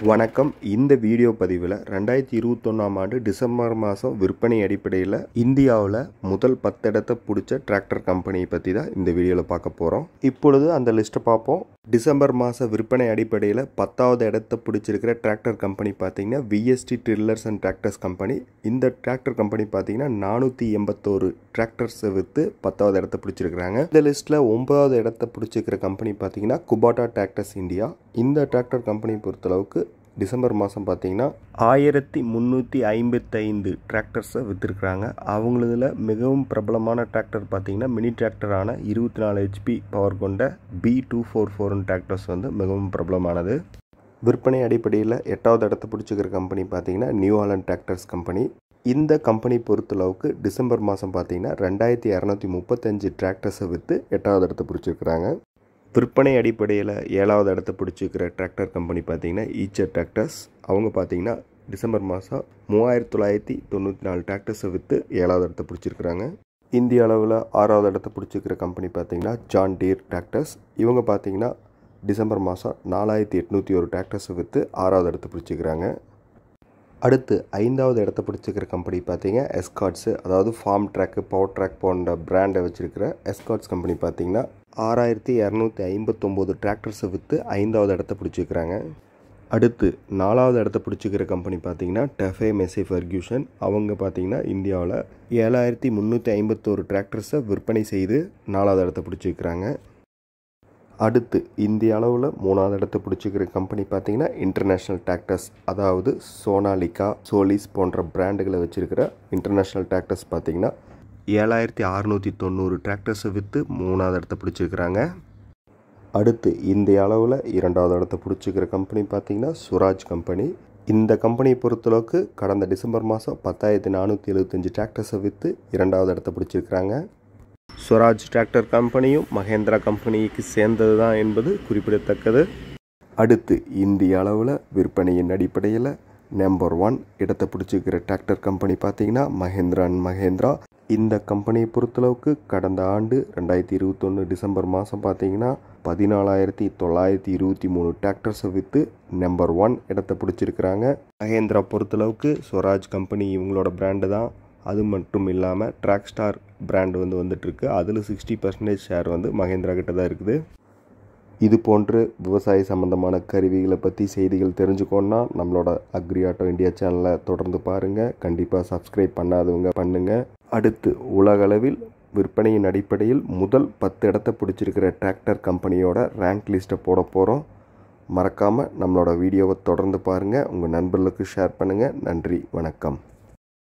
வணக்கம் இந்த வீடியோ பதிவில் ரெண்டாயிரத்தி இருபத்தொன்னாம் ஆண்டு டிசம்பர் மாதம் விற்பனை அடிப்படையில் இந்தியாவில் முதல் பத்து இடத்த பிடிச்ச டிராக்டர் கம்பெனியை பற்றி தான் இந்த வீடியோவில் பார்க்க போகிறோம் இப்பொழுது அந்த லிஸ்ட்டை பார்ப்போம் டிசம்பர் மாத விற்பனை அடிப்படையில் பத்தாவது இடத்த பிடிச்சிருக்கிற டிராக்டர் கம்பெனி பார்த்தீங்கன்னா VST drillers and tractors company இந்த டிராக்டர் கம்பெனி பார்த்தீங்கன்னா நானூற்றி எண்பத்தோரு டிராக்டர்ஸை விற்று பத்தாவது இடத்த பிடிச்சிருக்கிறாங்க இந்த லிஸ்ட்டில் ஒன்பதாவது இடத்த பிடிச்சிருக்கிற கம்பெனி பார்த்தீங்கன்னா குபாட்டா டிராக்டர்ஸ் இந்தியா இந்த டிராக்டர் கம்பெனி பொறுத்தளவுக்கு டிசம்பர் மாதம் பார்த்தீங்கன்னா ஆயிரத்தி முந்நூற்றி ஐம்பத்தைந்து டிராக்டர்ஸை விற்றுருக்குறாங்க அவங்களதுல மிகவும் பிரபலமான டிராக்டர் பார்த்தீங்கன்னா மினி டிராக்டரான இருபத்தி நாலு ஹெச்பி பவர் கொண்ட பி டூ ஃபோர் ஃபோர்னு டிராக்டர்ஸ் வந்து மிகவும் பிரபலமானது விற்பனை அடிப்படையில் எட்டாவது இடத்த பிடிச்சிக்கிற கம்பெனி பார்த்தீங்கன்னா நியூ ஆலண்ட் டிராக்டர்ஸ் கம்பெனி இந்த கம்பெனி பொறுத்தளவுக்கு டிசம்பர் மாதம் பார்த்தீங்கன்னா ரெண்டாயிரத்தி இரநூத்தி முப்பத்தஞ்சு டிராக்டர்ஸை விற்று எட்டாவது இடத்த பிடிச்சிருக்கிறாங்க விற்பனை அடிப்படையில் ஏழாவது இடத்த பிடிச்சிருக்கிற டிராக்டர் கம்பெனி பார்த்தீங்கன்னா ஈச்சர் டிராக்டர்ஸ் அவங்க பார்த்தீங்கன்னா டிசம்பர் மாதம் மூவாயிரத்தி தொள்ளாயிரத்தி தொண்ணூற்றி நாலு டிராக்டர்ஸை விற்று ஏழாவது இடத்த பிடிச்சிருக்கிறாங்க இந்திய அளவில் ஆறாவது இடத்த பிடிச்சிருக்கிற கம்பெனி பார்த்தீங்கன்னா ஜான் டீர் டிராக்டர்ஸ் இவங்க பார்த்தீங்கன்னா டிசம்பர் மாதம் நாலாயிரத்தி எட்நூற்றி ஒரு டிராக்டர்ஸை விற்று ஆறாவது இடத்த பிடிச்சிக்கிறாங்க அடுத்து ஐந்தாவது இடத்த பிடிச்சிக்கிற கம்பெனி பார்த்தீங்க எஸ்காட்ஸு அதாவது ஃபார்ம் ட்ராக்கு பவர் ட்ராக் போன்ற பிராண்டை வச்சுருக்கிற எஸ்காட்ஸ் கம்பெனி பார்த்தீங்கன்னா ஆறாயிரத்தி இரநூத்தி ஐம்பத்தொம்போது டிராக்டர்ஸை விற்று ஐந்தாவது இடத்த பிடிச்சிக்கிறாங்க அடுத்து நாலாவது இடத்த பிடிச்சிக்கிற கம்பெனி பார்த்தீங்கன்னா டெஃபே மெஸ்ஸே ஃபர்கியூஷன் அவங்க பார்த்தீங்கன்னா இந்தியாவில் ஏழாயிரத்தி முந்நூற்றி ஐம்பத்தோரு டிராக்டர்ஸை விற்பனை செய்து நாலாவது இடத்த பிடிச்சிக்கிறாங்க அடுத்து இந்திய அளவில் மூணாவது இடத்த பிடிச்சிக்கிற கம்பெனி பார்த்தீங்கன்னா இன்டர்நேஷ்னல் டிராக்டர்ஸ் அதாவது சோனாலிகா சோலிஸ் போன்ற பிராண்டுகளை வச்சுருக்கிற இன்டர்நேஷ்னல் டிராக்டர்ஸ் பார்த்தீங்கன்னா ஏழாயிரத்தி அறநூற்றி தொண்ணூறு டிராக்டர்ஸை விற்று மூணாவது இடத்த பிடிச்சிருக்கிறாங்க அடுத்து இந்திய அளவில் இரண்டாவது இடத்த பிடிச்சிக்கிற கம்பெனி பார்த்தீங்கன்னா சுராஜ் கம்பெனி இந்த கம்பெனியை பொறுத்தளவுக்கு கடந்த டிசம்பர் மாதம் பத்தாயிரத்தி நானூற்றி எழுபத்தஞ்சு டிராக்டர்ஸை விற்று இரண்டாவது இடத்த பிடிச்சிருக்கிறாங்க ஸ்வராஜ் டிராக்டர் கம்பெனியும் மகேந்திரா கம்பெனிக்கு சேர்ந்தது தான் என்பது குறிப்பிடத்தக்கது அடுத்து இந்திய அளவில் விற்பனையின் அடிப்படையில் நம்பர் ஒன் இடத்தை பிடிச்சிக்கிற டிராக்டர் கம்பெனி பார்த்தீங்கன்னா மகேந்திரா அண்ட் மகேந்திரா இந்த கம்பெனியை பொறுத்தளவுக்கு கடந்த ஆண்டு ரெண்டாயிரத்தி இருபத்தொன்று டிசம்பர் மாதம் பார்த்தீங்கன்னா பதினாலாயிரத்தி தொள்ளாயிரத்தி இருபத்தி மூணு டிராக்டர்ஸை விற்று நம்பர் ஒன் இடத்தை பிடிச்சிருக்கிறாங்க மகேந்திரா பொறுத்தளவுக்கு ஸ்வராஜ் கம்பெனி இவங்களோட பிராண்டு தான் அது மட்டும் இல்லாமல் ட்ராக் ஸ்டார் பிராண்டு வந்து வந்துட்டுருக்கு அதில் சிக்ஸ்டி பர்சன்டேஜ் ஷேர் வந்து மகேந்திரா கிட்ட தான் இருக்குது இது போன்று விவசாய சம்மந்தமான கருவிகளை பற்றி செய்திகள் தெரிஞ்சுக்கோன்னா நம்மளோட அக்ரி ஆட்டோ இந்தியா சேனலை தொடர்ந்து பாருங்கள் கண்டிப்பாக சப்ஸ்கிரைப் பண்ணாதவங்க பண்ணுங்கள் அடுத்து உலகளவில் விற்பனையின் அடிப்படையில் முதல் பத்து இடத்த பிடிச்சிருக்கிற டிராக்டர் கம்பெனியோட ரேங்க் லிஸ்ட்டை போட போகிறோம் மறக்காமல் நம்மளோட வீடியோவை தொடர்ந்து பாருங்கள் உங்கள் நண்பர்களுக்கு ஷேர் பண்ணுங்கள் நன்றி வணக்கம்